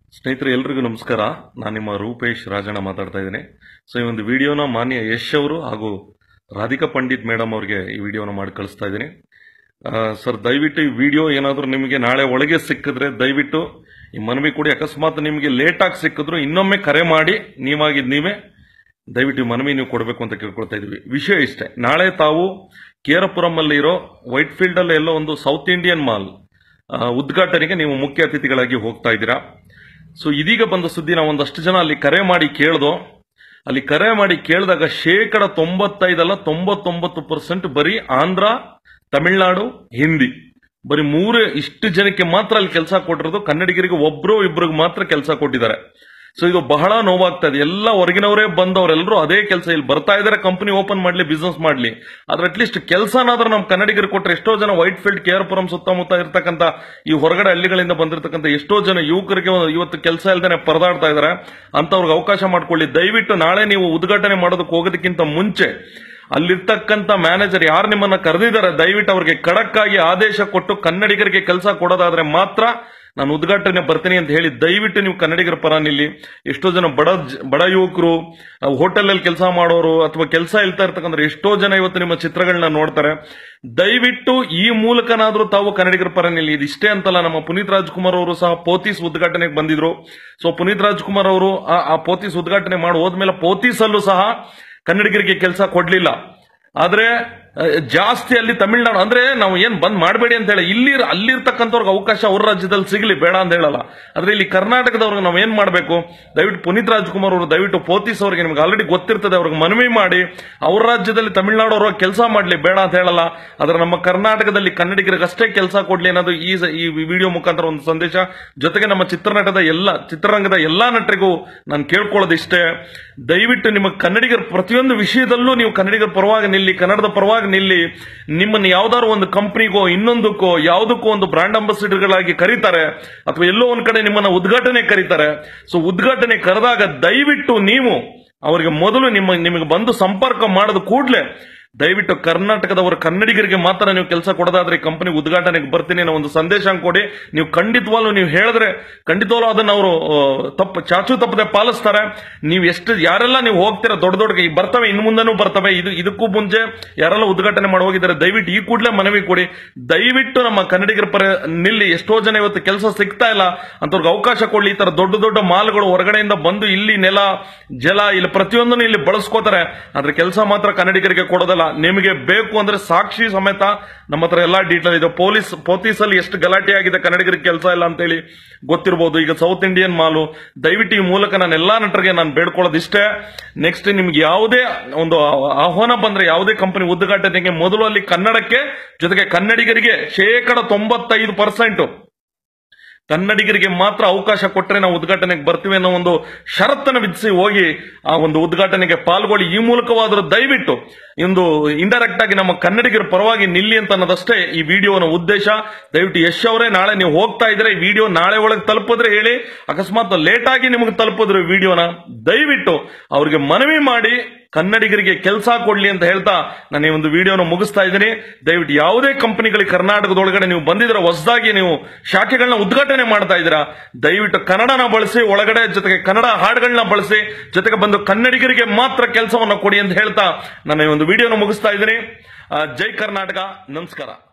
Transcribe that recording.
ಸ್ನೇಹಿತರೆ ಎಲ್ರಿಗೂ ನಮಸ್ಕಾರ ನಾನು ನಿಮ್ಮ ರೂಪೇಶ್ ರಾಜಣ್ಣ ಮಾತಾಡ್ತಾ ಇದ್ದೀನಿ ಸೊ ಈ ಒಂದು ವಿಡಿಯೋನ ಮಾನ್ಯ ಯಶ್ ಅವರು ಹಾಗೂ ರಾಧಿಕಾ ಪಂಡಿತ್ ಮೇಡಮ್ ಅವರಿಗೆ ಈ ವಿಡಿಯೋನ ಮಾಡಿ ಕಳಿಸ್ತಾ ಇದ್ದೀನಿ ಆ, ಸರ್ ದಯವಿಟ್ಟು ಈ ವಿಡಿಯೋ ಏನಾದರೂ ನಿಮಗೆ ನಾಳೆ ಒಳಗೆ ಸಿಕ್ಕಿದ್ರೆ ದಯವಿಟ್ಟು ಈ ಮನವಿ ಕೊಡಿ ಅಕಸ್ಮಾತ್ ನಿಮಗೆ ಲೇಟಾಗಿ ಸಿಕ್ಕಿದ್ರು ಇನ್ನೊಮ್ಮೆ ಕರೆ ಮಾಡಿ ನೀವಾಗಿದ್ ನೀವೇ ದಯವಿಟ್ಟು ಈ ಮನವಿ ನೀವು ಕೊಡಬೇಕು ಅಂತ ಕೇಳ್ಕೊಳ್ತಾ ಇದೀವಿ ವಿಷಯ ಇಷ್ಟೇ ನಾಳೆ ತಾವು ಕೇರಪುರಂ ಅಲ್ಲಿ ಇರೋ ವೈಟ್ ಫೀಲ್ಡ್ ಅಲ್ಲಿ ಎಲ್ಲೋ ಒಂದು ಸೌತ್ ಇಂಡಿಯನ್ ಮಾಲ್ ಆ, ಉದ್ಘಾಟನೆಗೆ ನೀವು ಮುಖ್ಯ ಅತಿಥಿಗಳಾಗಿ ಹೋಗ್ತಾ ಇದ್ದೀರಾ ಸೊ ಇದೀಗ ಬಂದ ಸುದ್ದಿ ನಾವು ಒಂದಷ್ಟು ಜನ ಅಲ್ಲಿ ಕರೆ ಮಾಡಿ ಕೇಳ್ದೋ ಅಲ್ಲಿ ಕರೆ ಮಾಡಿ ಕೇಳಿದಾಗ ಶೇಕಡ ತೊಂಬತ್ತೈದಲ್ಲ ತೊಂಬತ್ತೊಂಬತ್ತು ಪರ್ಸೆಂಟ್ ಬರೀ ಆಂಧ್ರ ತಮಿಳ್ನಾಡು ಹಿಂದಿ ಬರೀ ಮೂರೇ ಇಷ್ಟು ಜನಕ್ಕೆ ಮಾತ್ರ ಅಲ್ಲಿ ಕೆಲಸ ಕೊಟ್ಟಿರೋದು ಕನ್ನಡಿಗರಿಗೆ ಒಬ್ರು ಇಬ್ರಿಗೆ ಮಾತ್ರ ಕೆಲಸ ಕೊಟ್ಟಿದ್ದಾರೆ ಸೊ ಇದು ಬಹಳ ನೋವಾಗ್ತಾ ಇದೆ ಎಲ್ಲ ಹೊರಗಿನವರೇ ಬಂದವರೆಲ್ಲರೂ ಅದೇ ಕೆಲಸ ಇಲ್ಲಿ ಬರ್ತಾ ಇದಾರೆ ಕಂಪನಿ ಓಪನ್ ಮಾಡ್ಲಿ ಬಿಸ್ನೆಸ್ ಮಾಡ್ಲಿ ಆದ್ರೆ ಅಟ್ಲೀಸ್ಟ್ ಕೆಲಸನಾದ್ರೂ ನಮ್ಮ ಕನ್ನಡಿಗರು ಕೊಟ್ರೆ ಎಷ್ಟೋ ಜನ ವೈಟ್ ಫೀಲ್ಡ್ ಕೇರ್ಪುರಂ ಸುತ್ತಮುತ್ತ ಇರ್ತಕ್ಕಂಥ ಈ ಹೊರಗಡೆ ಹಳ್ಳಿಗಳಿಂದ ಬಂದಿರತಕ್ಕಂಥ ಎಷ್ಟೋ ಜನ ಯುವಕರಿಗೆ ಒಂದು ಇವತ್ತು ಕೆಲಸ ಇಲ್ದೇನೆ ಪರದಾಡ್ತಾ ಇದಾರೆ ಅಂತವ್ರಿಗೆ ಅವಕಾಶ ಮಾಡ್ಕೊಳ್ಳಿ ದಯವಿಟ್ಟು ನಾಳೆ ನೀವು ಉದ್ಘಾಟನೆ ಮಾಡೋದಕ್ಕೆ ಹೋಗೋದಕ್ಕಿಂತ ಮುಂಚೆ ಅಲ್ಲಿರ್ತಕ್ಕಂಥ ಮ್ಯಾನೇಜರ್ ಯಾರು ನಿಮ್ಮನ್ನ ಕರೆದಿದ್ದಾರೆ ದಯವಿಟ್ಟು ಅವ್ರಿಗೆ ಖಡಕ್ ಆಗಿ ಆದೇಶ ಕೊಟ್ಟು ಕನ್ನಡಿಗರಿಗೆ ಕೆಲಸ ಕೊಡೋದಾದ್ರೆ ಮಾತ್ರ ನಾನು ಉದ್ಘಾಟನೆ ಬರ್ತೀನಿ ಅಂತ ಹೇಳಿ ದಯವಿಟ್ಟು ನೀವು ಕನ್ನಡಿಗರ ಪರ ನಿಲ್ಲಿ ಎಷ್ಟೋ ಜನ ಬಡ ಜ- ಬಡ ಯುವಕರು ಹೋಟೆಲ್ ಅಲ್ಲಿ ಕೆಲಸ ಮಾಡೋರು ಅಥವಾ ಕೆಲಸ ಇಲ್ತಾ ಇರ್ತಕ್ಕಂಥ ಎಷ್ಟೋ ಜನ ಇವತ್ತು ನಿಮ್ಮ ಚಿತ್ರಗಳನ್ನ ನೋಡ್ತಾರೆ ದಯವಿಟ್ಟು ಈ ಮೂಲಕನಾದ್ರೂ ತಾವು ಕನ್ನಡಿಗರ ಪರ ನಿಲ್ಲಿ ಇದಿಷ್ಟೇ ಅಂತಲ್ಲ ನಮ್ಮ ಪುನೀತ್ ರಾಜ್ಕುಮಾರ್ ಅವರು ಸಹ ಪೋತೀಸ್ ಉದ್ಘಾಟನೆಗೆ ಬಂದಿದ್ರು ಸೊ ಪುನೀತ್ ರಾಜ್ಕುಮಾರ್ ಅವರು ಆ- ಆ ಪೋತೀಸ್ ಉದ್ಘಾಟನೆ ಮಾಡಿ ಹೋದ್ಮೇಲೆ ಪೋತೀಸ್ ಅಲ್ಲೂ ಸಹ ಕನ್ನಡಿಗರಿಗೆ ಕೆಲಸ ಕೊಡ್ಲಿಲ್ಲ ಆದ್ರೆ ಆ, ಜಾಸ್ತಿ ಅಲ್ಲಿ ತಮಿಳ್ನಾಡು ಅಂದ್ರೆ ನಾವು ಏನ್ ಬಂದ್ ಮಾಡಬೇಡಿ ಅಂತ ಹೇಳಿ ಇಲ್ಲಿ ಅಲ್ಲಿರ್ತಕ್ಕಂಥವ್ರಿಗೆ ಅವಕಾಶ ಅವ್ರ ರಾಜ್ಯದಲ್ಲಿ ಸಿಗಲಿ ಬೇಡ ಅಂತ ಹೇಳಲ್ಲ ಆದ್ರೆ ಇಲ್ಲಿ ಕರ್ನಾಟಕದವ್ರಿಗೆ ನಾವು ಏನ್ ಮಾಡಬೇಕು ದಯವಿಟ್ಟು ಪುನೀತ್ ರಾಜ್ಕುಮಾರ್ ಅವರು ದಯವಿಟ್ಟು ಪೋತೀಸ್ ಅವರಿಗೆ ನಿಮ್ಗೆ ಆಲ್ರೆಡಿ ಗೊತ್ತಿರ್ತದೆ ಅವ್ರಿಗೆ ಮನವಿ ಮಾಡಿ ಅವ್ರ ರಾಜ್ಯದಲ್ಲಿ ತಮಿಳ್ನಾಡು ಅವರು ಕೆಲಸ ಮಾಡ್ಲಿ ಬೇಡ ಅಂತ ಹೇಳಲ್ಲ ಆದ್ರೆ ನಮ್ಮ ಕರ್ನಾಟಕದಲ್ಲಿ ಕನ್ನಡಿಗರಿಗೆ ಅಷ್ಟೇ ಕೆಲಸ ಕೊಡ್ಲಿ ಅನ್ನೋದು ಈ ಸ- ಈ ವಿಡಿಯೋ ಮುಖಾಂತರ ಒಂದು ಸಂದೇಶ ಜೊತೆಗೆ ನಮ್ಮ ಚಿತ್ರನಟದ ಎಲ್ಲ ಚಿತ್ರರಂಗದ ಎಲ್ಲಾ ನಟರಿಗೂ ನಾನು ಕೇಳ್ಕೊಳ್ಳೋದು ಇಷ್ಟೇ ದಯವಿಟ್ಟು ನಿಮ್ಮ ಕನ್ನಡಿಗರ ಪ್ರತಿಯೊಂದು ವಿಷಯದಲ್ಲೂ ನೀವು ಕನ್ನಡಿಗರ ಪರವಾಗಿ ನಿಲ್ಲಿ ಕನ್ನಡದ ಪರವಾಗಿ ನಿಲ್ಲಿ ನಿಮ್ಮನ್ನು ಯಾವ್ದಾದ್ರು ಒಂದು ಕಂಪ್ನಿಗೋ ಇನ್ನೊಂದಕ್ಕೋ ಯಾವುದಕ್ಕೋ ಒಂದು ಬ್ರಾಂಡ್ ಅಂಬಾಸಿಡರ್ಗಳಾಗಿ ಕರೀತಾರೆ ಅಥವಾ ಎಲ್ಲೋ ಒಂದ್ ಕಡೆ ನಿಮ್ಮನ್ನ ಉದ್ಘಾಟನೆ ಕರೀತಾರೆ ಸೊ ಉದ್ಘಾಟನೆ ಕರೆದಾಗ ದಯವಿಟ್ಟು ನೀವು ಅವರಿಗೆ ಮೊದಲು ನಿಮ್ಮ ನಿಮಗೆ ಬಂದು ಸಂಪರ್ಕ ಮಾಡದ ಕೂಡಲೇ ದಯವಿಟ್ಟು ಕರ್ನಾಟಕದವರ ಕನ್ನಡಿಗರಿಗೆ ಮಾತ್ರ ನೀವು ಕೆಲಸ ಕೊಡೋದಾದ್ರೆ ಕಂಪನಿ ಉದ್ಘಾಟನೆಗೆ ಬರ್ತೀನಿ ಅನ್ನೋ ಒಂದು ಸಂದೇಶ ಕೊಡಿ ನೀವು ಖಂಡಿತವಾಗ್ಲೂ ನೀವು ಹೇಳಿದ್ರೆ ಖಂಡಿತವಾಗ್ಲೂ ಅದನ್ನ ಅವರು ತಪ್ಪು ಚಾಚು ತಪ್ಪದೆ ಪಾಲಿಸ್ತಾರೆ ನೀವು ಎಷ್ಟು ಯಾರೆಲ್ಲ ನೀವು ಹೋಗ್ತೀರಾ ದೊಡ್ಡ ದೊಡ್ಡ ಈಗ ಬರ್ತವೆ ಇನ್ನು ಮುಂದೆನೂ ಬರ್ತವೆ ಇದು ಇದಕ್ಕೂ ಮುಂಚೆ ಯಾರೆಲ್ಲ ಉದ್ಘಾಟನೆ ಮಾಡಿ ಹೋಗಿದ್ದಾರೆ ದಯವಿಟ್ಟು ಈ ಕೂಡಲೇ ಮನವಿ ಕೊಡಿ ದಯವಿಟ್ಟು ನಮ್ಮ ಕನ್ನಡಿಗರ ಪರ ನಿಲ್ಲಿ ಎಷ್ಟೋ ಜನ ಇವತ್ತು ಕೆಲಸ ಸಿಗ್ತಾ ಇಲ್ಲ ಅಂತವ್ರಿಗೆ ಅವಕಾಶ ಕೊಡ್ಲಿ ಈ ತರ ದೊಡ್ಡ ದೊಡ್ಡ ಮಾಲ್ಗಳು ಹೊರಗಡೆಯಿಂದ ಬಂದು ಇಲ್ಲಿ ನೆಲ ಜಲ ಇಲ್ಲಿ ಪ್ರತಿಯೊಂದನ್ನು ಇಲ್ಲಿ ಬಳಸ್ಕೋತಾರೆ ಆದ್ರೆ ಕೆಲಸ ಮಾತ್ರ ಕನ್ನಡಿಗರಿಗೆ ಕೊಡೋದಲ್ಲ ನಿಮಗೆ ಬೇಕು ಅಂದ್ರೆ ಸಾಕ್ಷಿ ಸಮೇತ ನಮ್ಮ ಹತ್ರ ಎಲ್ಲಾ ಡೀಟೇಲ್ ಇದೆ ಪೊಲೀಸ್ ಪೊಲೀಸ್ ಅಲ್ಲಿ ಎಷ್ಟು ಗಲಾಟೆ ಆಗಿದೆ ಕನ್ನಡಿಗರಿಗೆ ಕೆಲಸ ಇಲ್ಲ ಅಂತೇಳಿ ಗೊತ್ತಿರಬಹುದು ಈಗ ಸೌತ್ ಇಂಡಿಯನ್ ಮಾಲು ದಯವಿಟ್ಟು ಈ ಮೂಲಕ ನಾನು ಎಲ್ಲಾ ನಟರಿಗೆ ನಾನು ಬೇಡ್ಕೊಳ್ಳೋದು ಇಷ್ಟೇ ನೆಕ್ಸ್ಟ್ ನಿಮ್ಗೆ ಯಾವುದೇ ಒಂದು ಆಹ್ವಾನ ಬಂದ್ರೆ ಯಾವುದೇ ಕಂಪನಿ ಉದ್ಘಾಟನೆಗೆ ಮೊದಲು ಅಲ್ಲಿ ಕನ್ನಡಕ್ಕೆ ಜೊತೆಗೆ ಕನ್ನಡಿಗರಿಗೆ ಶೇಕಡ ತೊಂಬತ್ತೈದು ಪರ್ಸೆಂಟ್ ಕನ್ನಡಿಗರಿಗೆ ಮಾತ್ರ ಅವಕಾಶ ಕೊಟ್ಟರೆ ನಾವು ಉದ್ಘಾಟನೆಗೆ ಬರ್ತೀವಿ ಅನ್ನೋ ಒಂದು ಷರತ್ತನ್ನು ವಿಧಿಸಿ ಹೋಗಿ ಆ ಒಂದು ಉದ್ಘಾಟನೆಗೆ ಪಾಲ್ಗೊಳ್ಳಿ ಈ ಮೂಲಕವಾದರೂ ದಯವಿಟ್ಟು ಒಂದು ಇಂಡೈರೆಕ್ಟ್ ಆಗಿ ನಮ್ಮ ಕನ್ನಡಿಗರ ಪರವಾಗಿ ನಿಲ್ಲಿ ಅಂತ ಅನ್ನೋದಷ್ಟೇ ಈ ವಿಡಿಯೋನ ಉದ್ದೇಶ ದಯವಿಟ್ಟು ಯಶ್ ಅವರೇ ನಾಳೆ ನೀವು ಹೋಗ್ತಾ ಇದ್ರೆ ಈ ವಿಡಿಯೋ ನಾಳೆ ಒಳಗೆ ತಲುಪಿದ್ರೆ ಹೇಳಿ ಅಕಸ್ಮಾತ್ ಲೇಟ್ ಆಗಿ ನಿಮಗೆ ತಲುಪಿದ್ರೆ ವಿಡಿಯೋನ ದಯವಿಟ್ಟು ಅವ್ರಿಗೆ ಮನವಿ ಮಾಡಿ ಕನ್ನಡಿಗರಿಗೆ ಕೆಲಸ ಕೊಡ್ಲಿ ಅಂತ ಹೇಳ್ತಾ ನಾನು ಈ ಒಂದು ವಿಡಿಯೋನ ಮುಗಿಸ್ತಾ ಇದ್ದೀನಿ ದಯವಿಟ್ಟು ಯಾವುದೇ ಕಂಪನಿಗಳಿಗೆ ಕರ್ನಾಟಕದೊಳಗಡೆ ನೀವು ಬಂದಿದ್ರೆ ಹೊಸದಾಗಿ ನೀವು ಶಾಖೆಗಳನ್ನ ಉದ್ಘಾಟನೆ ಮಾಡ್ತಾ ಇದ್ದೀರಾ ದಯವಿಟ್ಟು ಕನ್ನಡನ ಬಳಸಿ ಒಳಗಡೆ ಜೊತೆಗೆ ಕನ್ನಡ ಹಾಡುಗಳನ್ನ ಬಳಸಿ ಜೊತೆಗೆ ಬಂದು ಕನ್ನಡಿಗರಿಗೆ ಮಾತ್ರ ಕೆಲಸವನ್ನ ಕೊಡಿ ಅಂತ ಹೇಳ್ತಾ ನಾನು ಈ ಒಂದು ವಿಡಿಯೋನ ಮುಗಿಸ್ತಾ ಇದ್ದೀನಿ ಆ, ಜೈ ಕರ್ನಾಟಕ ನಮಸ್ಕಾರ